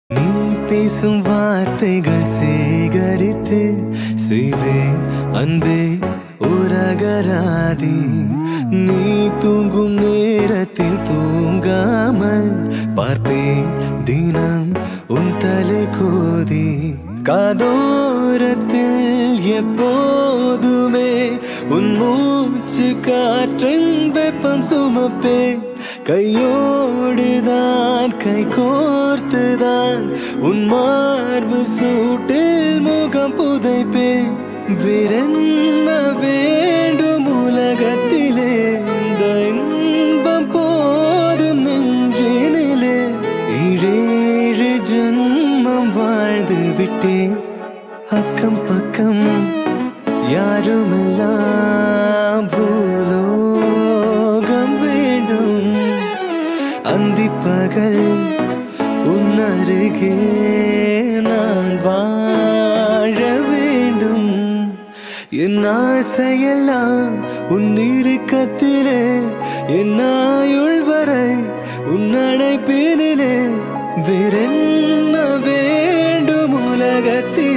நீ பேசும் வார்த்தைகள் சேகரித்து செய்வேன் அன்பே உரகராதி நீ தூங்கும் நேரத்தில் தூங்காமல் பார்ப்பேன் தினம் உன் தலை கோதி காதோரத்தில் எப்போதுமே உன் மூச்சு காற்றின் வெப்பம் சுமப்பே கையோடுதான் கை கோர்த்துதான் உன் மார்பு சூட்டில் முகம் புதைப்பே வேறென்ன வேண்டும் உலகத்திலே இந்த இன்பம் போதும் நெஞ்சினிலே ஏழேழு ஜென்மம் வாழ்ந்து விட்டேன் அக்கம் பக்கம் யாருமெல்லாம் பூலோகம் வேண்டும் அந்திப்பகல் உன் அருகே நான் வாழ வேண்டும் என் ஆசையெல்லாம் உன் இறுக்கத்திலே என் ஆயுள் வரை உன் அணைப்பினிலே வேறென்ன வேண்டும் உலகத்தில்